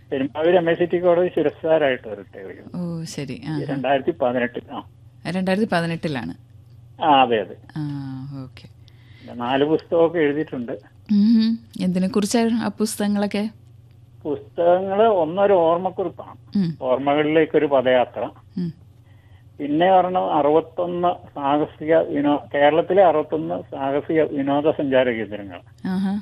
Perumbavoor M S C T കോടതി ശിരസ്കാരായിട്ട് retire ചെയ്തു ഓ ശരി ആ രണ്ടായിരത്തി പതിനെട്ടിൽ ആ രണ്ടായിരത്തി പതിനെട്ടിലാണ് ആ അതെ അതെ ആ ഓക്കെ പിന്നെ നാല് പുസ്തകമൊക്കെ എഴുതിയിട്ടുണ്ട് എന്തിനെ കുറിച്ചായിരുന്നു ആ പുസ്തകങ്ങളൊക്കെ പുസ്തകങ്ങള് ഒന്നൊരു ഓർമ്മക്കുറിപ്പാണ് ഉം, ഓർമ്മകളിലേക്കൊരു പദയാത്ര ഉം. പിന്നെ ഒരെണ്ണം അറുപത്തൊന്ന് സാഹസിക വിനോ കേരളത്തിലെ അറുപത്തൊന്ന് സാഹസിക വിനോദസഞ്ചാര കേന്ദ്രങ്ങൾ ആഹാ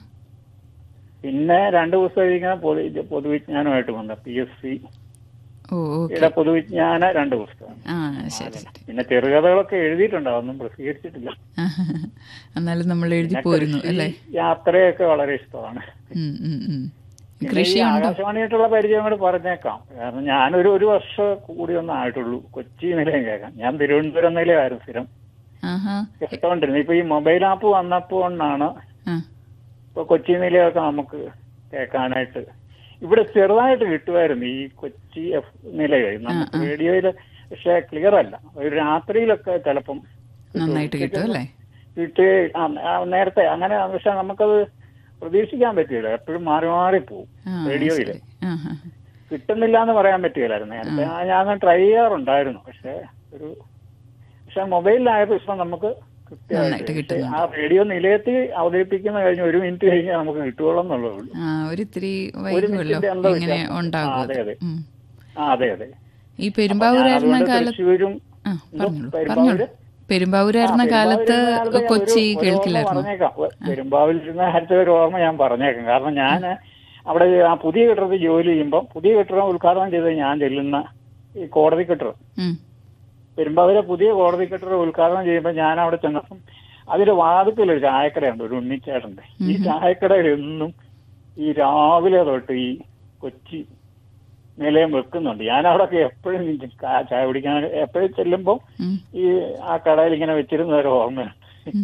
പിന്നെ രണ്ട് പുസ്തകം എഴുതിക്കുന്ന പൊതു പൊതുവിജ്ഞാനമായിട്ട് വന്ന പി എസ് സി ഓ ഓക്കെ യുടെ പൊതുവിജ്ഞാന രണ്ട് പുസ്തകം ആ ശരി ശരി പിന്നെ ചെറുകഥകളൊക്കെ എഴുതിയിട്ടുണ്ട് അതൊന്നും പ്രസിദ്ധീകരിച്ചിട്ടില്ല ആഹാ. എന്നാലും നമ്മൾ എഴുതി പോരുന്നു അല്ലേ യാത്രയൊക്കെ വളരെ ഇഷ്ടമാണ് ഉം, ഉം, ഉം. പിന്നെ ഈ കൃഷിയുണ്ടോ ആകാശവാണിയായിട്ടുള്ള പരിചയം കൂടെ പറഞ്ഞേക്കാം കാരണം ഞാനൊരു ഒരു വർഷം കൂടി ഒന്നും ആയിട്ടുള്ളൂ കൊച്ചി നിലയം കേൾക്കാം ഞാൻ തിരുവനന്തപുരം നിലയമായിരുന്നു സ്ഥിരം ആഹാ കേട്ടോണ്ടിരുന്നത് ഇപ്പൊ ഈ മൊബൈൽ ആപ്പ് വന്നപ്പോണ്ടാണ് ആ ഇപ്പൊ കൊച്ചി നിലയൊക്കെ നമുക്ക് കേൾക്കാനായിട്ട് ഇവിടെ ചെറുതായിട്ട് കിട്ടുമായിരുന്നു ഈ കൊച്ചി എഫ് നിലയെ നമുക്ക് റേഡിയോയില് പക്ഷെ ക്ലിയർ അല്ല ഒരു രാത്രിയിലൊക്കെ ചിലപ്പം നന്നായിട്ട് കിട്ടും അല്ലേ കിട്ടേ ആ, ആ, നേരത്തെ അങ്ങനെ പക്ഷെ നമുക്കത് പ്രതീക്ഷിക്കാൻ പറ്റില്ല എപ്പോഴും മാറി മാറി പോകും ആ റേഡിയോയില് ശരി ആഹാ. കിട്ടുന്നില്ല എന്ന് പറയാൻ പറ്റില്ലായിരുന്നു നേരത്തെ ആ, ഞാൻ ട്രൈ ചെയ്യാറുണ്ടായിരുന്നു പക്ഷെ ഒരു പക്ഷെ മൊബൈലിലായപ്പോ ഇപ്പൊ നമുക്ക് നന്നായിട്ട് കൃത്യമായിട്ട് കിട്ടുന്നുണ്ട്. ആ റേഡിയോ നിലയത്തിൽ അവതരിപ്പിക്കുന്ന കഴിഞ്ഞ് ഒരു മിനിറ്റ് കഴിഞ്ഞാൽ നമുക്ക് കിട്ടുകയുള്ളൂ എന്നുള്ളൂ ആ ഒരിത്തിരി ഒരു വൈകുമല്ലോ മിനിറ്റിന്റെ എന്തോ ഇങ്ങനെ വ്യത്യാസം. ഉണ്ടാകും ആ, അത്. അതെ, അതെ. ഉം. ആ അതെ അതെ ഈ പെരുമ്പാവൂരായിരുന്ന അതുകൊണ്ട് കാലത്ത് തൃശ്ശൂരും ആ പറഞ്ഞോളൂ പെരുമ്പാവൂര്? പറഞ്ഞോളൂ പെരുമ്പാവൂരായിരുന്ന ആ, കാലത്ത് പെരുമ്പാവൂരിരുന്ന കാലത്ത് ഞാൻ കൊച്ചി ഒരു- ഒരു ഓർമ്മ കേൾക്കില്ലായിരുന്നു പറഞ്ഞേക്കാം പെരുമ്പാവൂരിരുന്ന കാലത്തെ ഒരു ഓർമ്മ ഞാൻ പറഞ്ഞേക്കാം കാരണം ഞാൻ അവിടെ ആ പുതിയ കെട്ടിടത്തിൽ ജോലി ചെയ്യുമ്പോൾ പുതിയ കെട്ടിടം ഉദ്ഘാടനം ചെയ്തത് ഞാൻ ചെല്ലുന്ന ഈ കോടതി കെട്ടിടം ഉം. പെരുമ്പാവൂരെ പുതിയ കോടതി കെട്ടിടം ഉദ്ഘാടനം ചെയ്യുമ്പോൾ ഞാൻ അവിടെ ചെന്നപ്പം അതിന്റെ വാതുക്കൽ ഒരു ചായക്കടയുണ്ട് ഒരു ഉണ്ണിച്ചേട്ടന്റെ ഈ ചായക്കടയിൽ എന്നും ഈ രാവിലെ തൊട്ട് ഈ കൊച്ചി നിലയം വെക്കുന്നുണ്ട് ഞാൻ അവിടെ എപ്പോഴും ചായ കുടിക്കാൻ എപ്പോഴും ചെല്ലുമ്പോൾ ഉം. ഈ ആ കടയിൽ ഇങ്ങനെ വെച്ചിരുന്ന ഒരു ഓർമ്മയുണ്ട്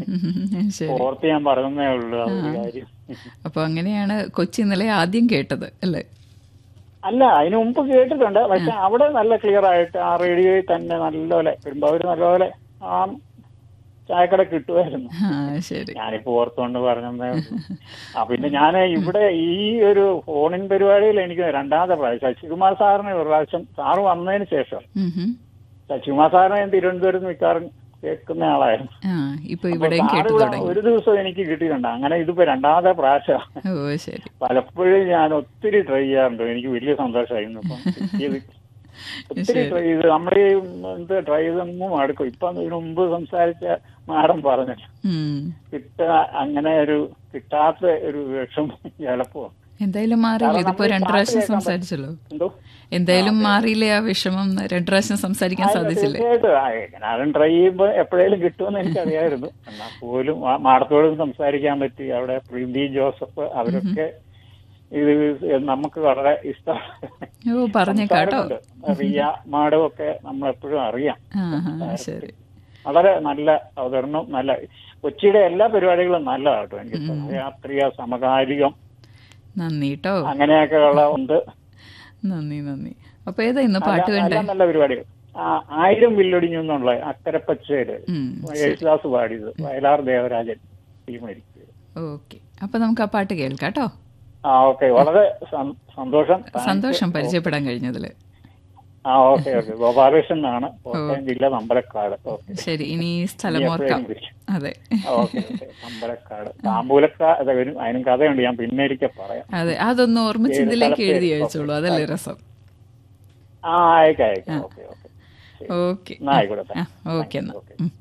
ശരി ഓർത്ത് ഞാൻ പറഞ്ഞതേ ഉള്ളൂ ആ ഒരു കാര്യം അപ്പൊ അങ്ങനെയാണ് കൊച്ചി ഇന്നലെ ആദ്യം കേട്ടത് അല്ലേ അല്ല അതിനു മുമ്പ് കേട്ടിട്ടുണ്ട് പക്ഷെ അവിടെ നല്ല ക്ലിയർ ആയിട്ട് ആ റേഡിയോയിൽ തന്നെ നല്ലപോലെ പെരുമ്പാവൂര് നല്ലപോലെ ആ ചായക്കട കിട്ടുമായിരുന്നു ആ ശരി ഞാനിപ്പോ ഓർത്തുകൊണ്ട് പറഞ്ഞതേ ഉള്ളൂ ആ പിന്നെ ഞാൻ ഇവിടെ ഈ ഒരു ഫോണിൻ പരിപാടിയിൽ എനിക്ക് രണ്ടാമത്തെ പ്രാവശ്യം ശശികുമാർ സാറിന് ഒരു പ്രാവശ്യം സാറ് വന്നതിന് ശേഷം ഉം ഹും. ശശികുമാർ സാറിനെ ഞാൻ തിരുവനന്തപുരത്ത് മിക്കവാറും കേൾക്കുന്ന ആളായിരുന്നു ആ ഇപ്പൊ അപ്പൊ ഇവിടെയും സാറ് കേട്ടു ഇവിടെ തുടങ്ങി ഒരു ദിവസം എനിക്ക് കിട്ടിയിട്ടുണ്ട് അങ്ങനെ ഇതിപ്പോ രണ്ടാമത്തെ പ്രാവശ്യം ഓ ശരി പലപ്പോഴും ഞാൻ ഒത്തിരി ട്രൈ ചെയ്യാറുണ്ട് എനിക്ക് വലിയ സന്തോഷമായിരുന്നു ഇപ്പം കിട്ടിയത് ഒത്തിരി ട്രൈ ചെയ്ത് നമ്മുടെ ഈ എന്ത് ട്രൈ ചെയ്തൊന്നും അടുക്കും ഇപ്പം ഇതിനു മുമ്പ് സംസാരിച്ച മാഡം പറഞ്ഞു ഉം. കിട്ട അങ്ങനെ ഒരു കിട്ടാത്ത ഒരു വിഷമം ചിലപ്പോ എന്തായാലും മാറിയില്ല കാരണം ഇതിപ്പോ നമ്മൾ ഈ രണ്ടു പാട്ട് പ്രാവശ്യം കേൾക്കാൻ സംസാരിച്ചല്ലോ എന്തോ എന്തായാലും മാറിയില്ലേ ആ വിഷമം രണ്ടു പ്രാവശ്യം സംസാരിക്കാൻ സാധിച്ചില്ലേ തീർച്ചയായിട്ടും ആ, എങ്ങനാലും ട്രൈ ചെയ്യുമ്പോ എപ്പോഴേലും കിട്ടുമെന്ന് എനിക്കറിയായിരുന്നു എന്നാൽ പോലും ആ മാഡത്തോടും സംസാരിക്കാൻ പറ്റി അവിടെ പ്രീതി ജോസഫ് അവരൊക്കെ ഇത് നമുക്ക് വളരെ ഇഷ്ടം ഓ പറഞ്ഞേക്കാട്ടോ റിയ മാഡം ഒക്കെ നമ്മൾ എപ്പോഴും അറിയാം ആ ആ, ശരി വളരെ നല്ല അവതരണം നല്ല കൊച്ചിയുടെ എല്ലാ പരിപാടികളും നല്ലതാട്ടോ എനിക്ക് സഹയാത്രിക സമകാലികം നന്ദി കേട്ടോ അങ്ങനെയൊക്കെ ഉള്ള ഉണ്ട് നന്ദി നന്ദി അപ്പൊ ഏതാ ഇന്ന് പാട്ട് നല്ല- വേണ്ടേ നല്ല നല്ല പരിപാടികൾ ആ, ആയിരം വില്ലൊടിഞ്ഞു എന്നുള്ള അക്കരപ്പച്ചയില് ഉം, യേശുദാസ് പാടിയത് വയലാർ ദേവരാജൻ ഈ മരിച്ചത് ഓക്കെ അപ്പൊ നമുക്ക് ആ പാട്ട് കേൾക്കാം കേട്ടോ ആ ഓക്കെ വളരെ സം- സന്തോഷം സന്തോഷം പരിചയപ്പെടാൻ കഴിഞ്ഞതില് ആ ഓക്കെ ഓക്കെ ഗോപാലകൃഷ്ണൻ എന്നാണ് കോട്ടയം ജില്ല നമ്പലക്കാട് ഓക്കെ ശരി ഇനി സ്ഥലം ഇനി ഓർക്കാം എപ്പോഴെങ്കിലും വിളിക്കാം. അതെ ഓക്കെ ഓക്കെ നമ്പലക്കാട് താമ്പൂലക്കാട് വരും അതിനും കഥയുണ്ട് ഞാൻ പിന്നെ ഒരിക്കൽ പറയാം അതെ അതൊന്ന് ഓർമ്മിച്ച് പേര്, ഇതിലേക്ക് സ്ഥലപ്പേര്. എഴുതി അയച്ചോളൂ അതല്ലേ രസം ആ അയക്കാം അയക്കാം ഓക്കെ ഓക്കെ ഓക്കെ എന്നാ ആയിക്കോട്ടെ ആ ഓക്കെ എന്നാ ഓക്കെ ഉം.